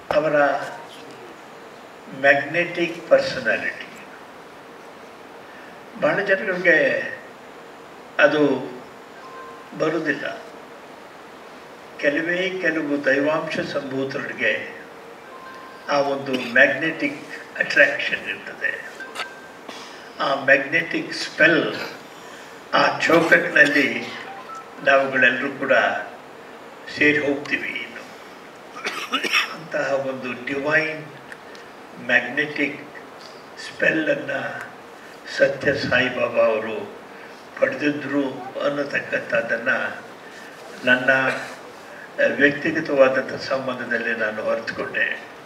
ಅವರ magnetic personality ಬಹಳ ಜನಗಳಿಗೆ ಅದು ಬರುವುದಿಲ್ಲ ಕೆಲವೇ ಕೆಲವು ದೈವಾಂಶ ಸಂಭೂತರಿಗೆ ಆ ಒಂದು ಮ್ಯಾಗ್ನೆಟಿಕ್ ಅಟ್ರಾಕ್ಷನ್ ಇರ್ತದೆ ಆ ಮ್ಯಾಗ್ನೆಟಿಕ್ ಸ್ಪೆಲ್ ಆ ಚೌಕಟ್ಟಿನಲ್ಲಿ ನಾವುಗಳೆಲ್ಲರೂ ಕೂಡ ಸೇರಿ ಹೋಗ್ತೀವಿ ಇನ್ನು ಅಂತಹ ಒಂದು ಡಿವೈನ್ ಮ್ಯಾಗ್ನೆಟಿಕ್ ಸ್ಪೆಲ್ಲನ್ನು ಸತ್ಯ ಸಾಯಿಬಾಬಾ ಅವರು ಪಡೆದಿದ್ರು ಅನ್ನತಕ್ಕಂಥದ್ದನ್ನು ನನ್ನ ವ್ಯಕ್ತಿಗತವಾದಂಥ ಸಂಬಂಧದಲ್ಲಿ ನಾನು ಅರಿತುಕೊಂಡೆ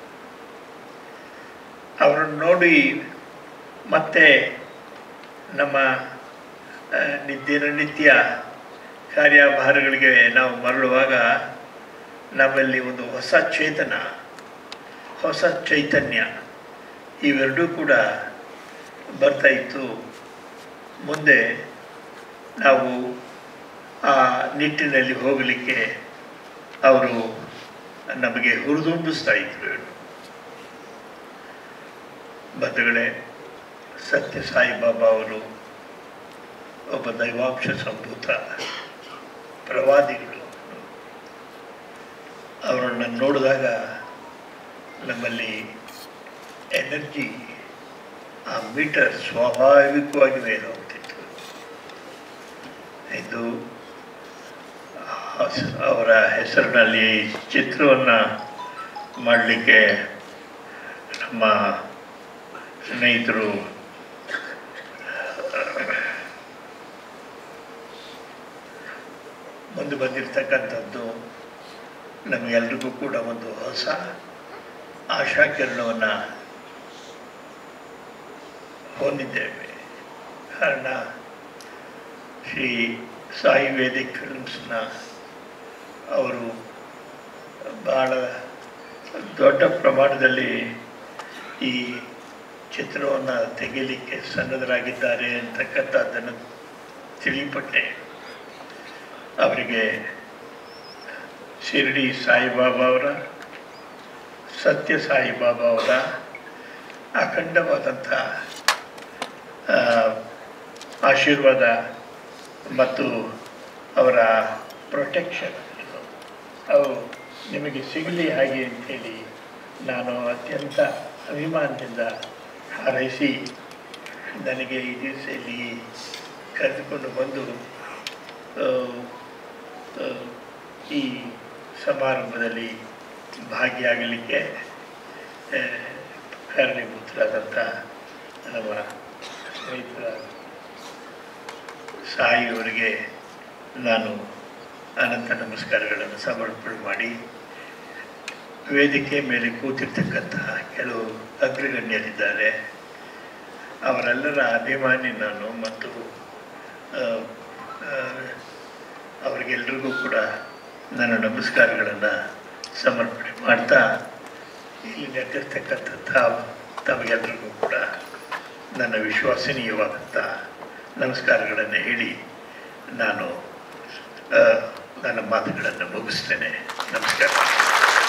ಅವರನ್ನು ನೋಡಿ ಮತ್ತೆ ನಮ್ಮ ಆ, ನಿ- ದಿನನಿತ್ಯ ಕಾರ್ಯಭಾರಗಳಿಗೆ ನಾವು ಮರಳುವಾಗ ನಮ್ಮಲ್ಲಿ ಒಂದು ಹೊಸ ಚೇತನ ಹೊಸ ಚೈತನ್ಯ ಇವೆರಡೂ ಕೂಡ ಬರ್ತಾ ಇತ್ತು ಮುಂದೆ ನಾವು ಆ ನಿಟ್ಟಿನಲ್ಲಿ ಹೋಗಲಿಕ್ಕೆ ಅವರು ನಮಗೆ ಹುರಿದುಂಬಿಸ್ತಾ ಇದ್ರು ಬಂಧುಗಳೇ ಸತ್ಯ ಸಾಯಿಬಾಬಾ ಅವರು ಒಬ್ಬ ದೈವಾಂಶ ಸಂಭೂತ ಪ್ರವಾದಿಗಳು ಅವರನ್ನು ನೋಡಿದಾಗ ನಮ್ಮಲ್ಲಿ ಎನರ್ಜಿ ಆ ಮೀಟರ್ ಸ್ವಾಭಾವಿಕವಾಗಿ ಮೇಲೆ ಹೋಗ್ತಿತ್ತು ಇದು ಹಸ್- ಅವರ ಹೆಸರಿನಲ್ಲಿ ಚಿತ್ರವನ್ನು ಮಾಡಲಿಕ್ಕೆ ನಮ್ಮ ಸ್ನೇಹಿತರು ಮುಂದೆ ಬಂದಿರತಕ್ಕಂಥದ್ದು ನಮಗೆಲ್ರಿಗೂ ಕೂಡ ಒಂದು ಹೊಸ ಆಶಾಕಿರಣವನ್ನು ಹೊಂದಿದ್ದೇವೆ ಕಾರಣ ಶ್ರೀ ಸಾಯಿ ವೇದಿಕ್ ಫಿಲ್ಮ್ಸ್ನ ಅವರು ಭಾಳ ದೊಡ್ಡ ಪ್ರಮಾಣದಲ್ಲಿ ಈ ಚಿತ್ರವನ್ನು ತೆಗೆಯಲಿಕ್ಕೆ ಸನ್ನದ್ಧರಾಗಿದ್ದಾರೆ ಅಂತಕ್ಕಂಥದ್ದನ್ನು ತಿಳಿಪಟ್ಟೆ ಅವರಿಗೆ ಶಿರಡಿ ಸಾಯಿಬಾಬಾ ಅವರ ಸತ್ಯ ಸಾಯಿಬಾಬಾ ಅವರ ಅಖಂಡವಾದಂಥ ಆ, ಆಶೀರ್ವಾದ ಮತ್ತು ಅವರ ಪ್ರೊಟೆಕ್ಷನ್ ಅವು ನಿಮಗೆ ಸಿಗಲಿ ಹಾಗೆ ಅಂತೇಳಿ ನಾನು ಅತ್ಯಂತ ಅಭಿಮಾನದಿಂದ ಹಾರೈಸಿ ನನಗೆ ಈ ದಿವಸ ಇಲ್ಲಿ ಕರೆದುಕೊಂಡು ಬಂದು ಆ, ಆ, ಈ ಸಮಾರಂಭದಲ್ಲಿ ಭಾಗಿಯಾಗಲಿಕ್ಕೆ ಆ, ಕಾರಣೀಭೂತರಾದಂಥ ನಮ್ಮ ಸ್ನೇಹಿತರ ಸಾಯಿಯವರಿಗೆ ನಾನು ಅನಂತ ನಮಸ್ಕಾರಗಳನ್ನು ಸಮರ್ಪಣೆ ಮಾಡಿ ವೇದಿಕೆ ಮೇಲೆ ಕೂತಿರ್ತಕ್ಕಂತಹ ಕೆಲವು ಅಗ್ರಗಣ್ಯರಿದ್ದಾರೆ ಅವರೆಲ್ಲರ ಅಭಿಮಾನಿ ನಾನು ಮತ್ತು ಆ, ಆ, ಅವರಿಗೆಲ್ರಿಗೂ ಕೂಡ ನನ್ನ ನಮಸ್ಕಾರಗಳನ್ನು ಸಮರ್ಪಣೆ ಮಾಡ್ತಾ ಇಲ್ಲಿ ನೆಟ್ಟಿರ್ತಕ್ಕಂಥ ತಾವು ತಮಗೆಲ್ಲರಿಗೂ ಕೂಡ ನನ್ನ ವಿಶ್ವಾಸನೀಯವಾದಂಥ ನಮಸ್ಕಾರಗಳನ್ನು ಹೇಳಿ ನಾನು ಆ, ನನ್ನ ಮಾತುಗಳನ್ನು ಮುಗಿಸ್ತೇನೆ ನಮಸ್ಕಾರ